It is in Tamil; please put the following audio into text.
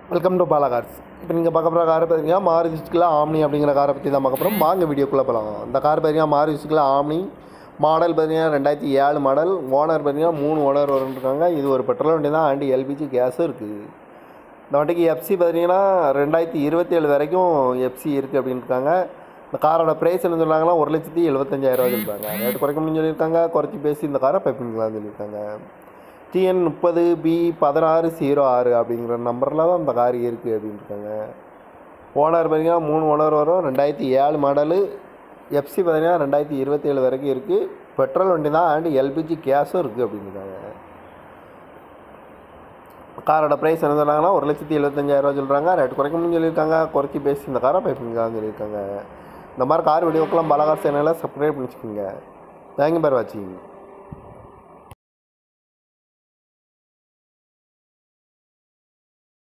வெல்கம் டு பாலா கார்ஸ் இப்போ நீங்கள் பார்க்க போகிற காரை பார்த்தீங்கன்னா மாருதி சுசுக்கில ஆம்னி அப்படிங்கிற காரை பற்றி தான் பார்க்க போகிறோம் வாங்க வீடியோக்குள்ளே போகலாம் இந்த கார் பார்த்தீங்கன்னா மாருதி சுசுக்கில ஆம்னி மாடல் பார்த்தீங்கன்னா ரெண்டாயிரத்தி ஏழு மாடல் ஓனர் பார்த்தீங்கன்னா மூணு ஓனர் இருக்காங்க இது ஒரு பெட்ரோல் வண்டி தான் அண்ட் எல்பிஜி கேஸும் இருக்குது இந்த வண்டிக்கு எஃப்சி பார்த்தீங்கன்னா ரெண்டாயிரத்தி இருபத்தேழு வரைக்கும் எஃப்சி இருக்குது அப்படின்னு இருக்காங்க இந்த காரோட ப்ரைஸ் என்ன சொன்னாங்கன்னா ஒரு லட்சத்தி எழுபத்தஞ்சாயிரரூவா சொல்லியிருக்காங்க ரேட் குறைக்க முடியும்னு சொல்லியிருக்காங்க குறைச்சி பேசி இந்த காரை பை பண்ணிக்கலாம்னு சொல்லியிருக்காங்க டிஎன் முப்பது பி பதினாறு ஜீரோ ஆறு அப்படிங்கிற நம்பரில் தான் இந்த கார் இருக்குது அப்படின்னு இருக்காங்க ஓனர் பார்த்தீங்கன்னா மூணு ஓனர் வரும் ரெண்டாயிரத்தி ஏழு மாடலு எஃப்சி பார்த்தீங்கன்னா ரெண்டாயிரத்தி இருபத்தேழு வரைக்கும் இருக்குது பெட்ரோல் வண்டி தான் அண்ட் எல்பிஜி கேஸும் இருக்குது அப்படின்னு இருக்காங்க காரோட ப்ரைஸ் என்ன சொன்னாங்கன்னா ஒரு லட்சத்தி எழுபத்தஞ்சாயிரரூவா சொல்கிறாங்க ரேட் குறைக்கணும்னு சொல்லியிருக்காங்க குறைச்சி பேசி இந்த காரை பை பண்ணிக்கலாம்னு சொல்லியிருக்காங்க இந்த மாதிரி கார் வீடியோக்கெல்லாம் பலகார் சேனலில் சப்ஸ்கிரைப் பண்ணிச்சுக்கோங்க தேங்க்யூ பேர் வாட்சிங்